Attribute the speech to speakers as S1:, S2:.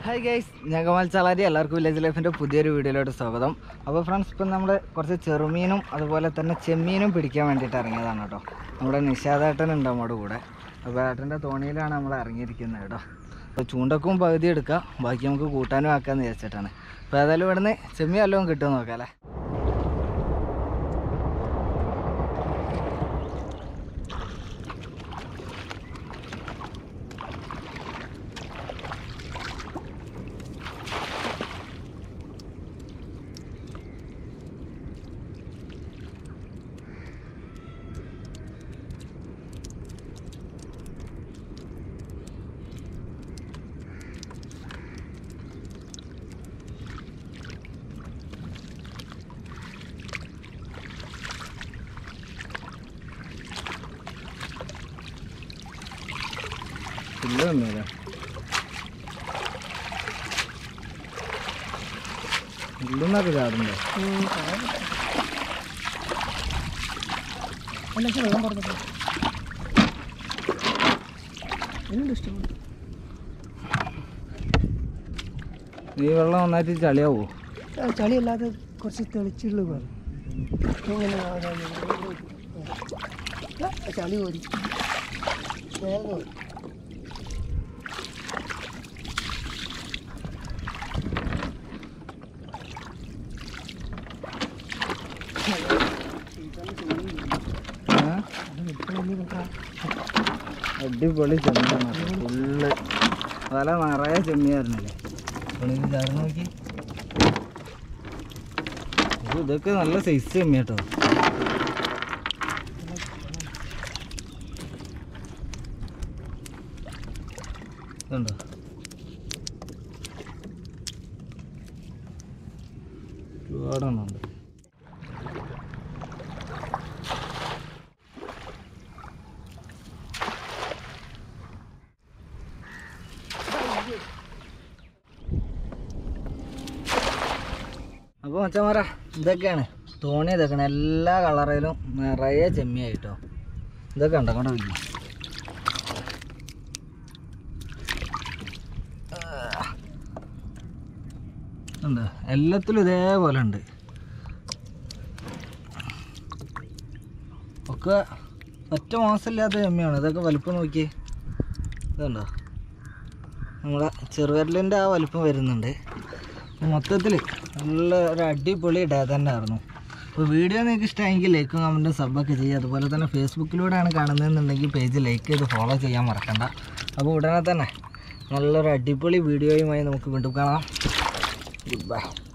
S1: Hi guys ഞാൻ കമാൽ ചാലാരി എല്ലാവർക്കും village ലൈഫിൻ്റെ പുതിയൊരു വീഡിയോയിലോട്ട് സ്വാഗതം അപ്പോൾ ഫ്രണ്ട്സ് ഇപ്പം നമ്മൾ കുറച്ച് ചെറുമീനും അതുപോലെ തന്നെ ചെമ്മീനും പിടിക്കാൻ വേണ്ടിയിട്ട് ഇറങ്ങിയതാണ് കേട്ടോ നമ്മുടെ നിഷാദേട്ടൻ ഉണ്ട് നമ്മുടെ കൂടെ അപ്പോൾ ഏട്ടൻ്റെ തോണിയിലാണ് നമ്മൾ ഇറങ്ങിയിരിക്കുന്നത് കേട്ടോ അപ്പോൾ ചൂണ്ടക്കും പകുതി എടുക്കാം ബാക്കി നമുക്ക് കൂട്ടാനും ആക്കാമെന്ന് വിചാരിച്ചിട്ടാണ് അപ്പോൾ ഏതായാലും ഇവിടുന്ന് ചെമ്മീൻ വല്ലതും കിട്ടുമെന്ന് നോക്കാം അല്ലേ ഇല്ല ഒന്നുമില്ല ഇല്ലെന്നൊക്കെ ചാടുണ്ടോ
S2: വെള്ളം പറഞ്ഞത് എന്ത് ഇഷ്ടമാണ്
S1: ഈ വെള്ളം നന്നായിട്ട് ചളിയാവോ
S2: ചളിയല്ലാതെ കുറച്ച് തെളിച്ചുള്ള പോലെ ഇങ്ങനെ ആ, ചളി പോരി വേഗം പോരി.
S1: ഏ? അടിപൊളി ചെമ്മീനാണ് ഫുള്ള് വല നിറയെ ചെമ്മിയായിരുന്നില്ലേ അപ്പോൾ ഇത് ചാടി നോക്കി ഇത് ഇതൊക്കെ നല്ല സൈസ് ചെമ്മി കേട്ടോ ഇതുണ്ടോ ഒരുപാടെണ്ണമുണ്ട് അപ്പോൾ മച്ചന്മാരാ ഇതൊക്കെയാണ് തോണി ഇതൊക്കെയാണ് എല്ലാ കളറിലും നിറയെ ചെമ്മിയായിട്ടോ ഇതൊക്കെ ഉണ്ടോ അങ്ങോട്ട് വയ്ക്കും ഉണ്ട് എല്ലാത്തിലും ഇതേപോലെ ഉണ്ട് ഒക്കെ ഒറ്റ മാസമില്ലാത്ത ചെമ്മിയാണ് ഇതൊക്കെ വലിപ്പം നോക്കിയേ ഇതുണ്ടോ നമ്മുടെ ചെറുവിരലിൻ്റെ ആ വലിപ്പം വരുന്നുണ്ട് മൊത്തത്തിൽ നല്ല ഒരു അടിപൊളി ഡേ തന്നെ ആയിരുന്നു അപ്പോൾ വീഡിയോ നിങ്ങൾക്ക് ഇഷ്ടമെങ്കിൽ ലൈക്കും കമൻറ്റും സബ്ബൊക്കെ ചെയ്യുക അതുപോലെ തന്നെ ഫേസ്ബുക്കിലൂടെയാണ് കാണുന്നതെന്നുണ്ടെങ്കിൽ പേജ് ലൈക്ക് ചെയ്ത് ഫോളോ ചെയ്യാൻ മറക്കണ്ട അപ്പോൾ ഉടനെ തന്നെ നല്ലൊരു അടിപൊളി വീഡിയോയുമായി നമുക്ക് വീണ്ടും കാണാം ഗുഡ് ബൈ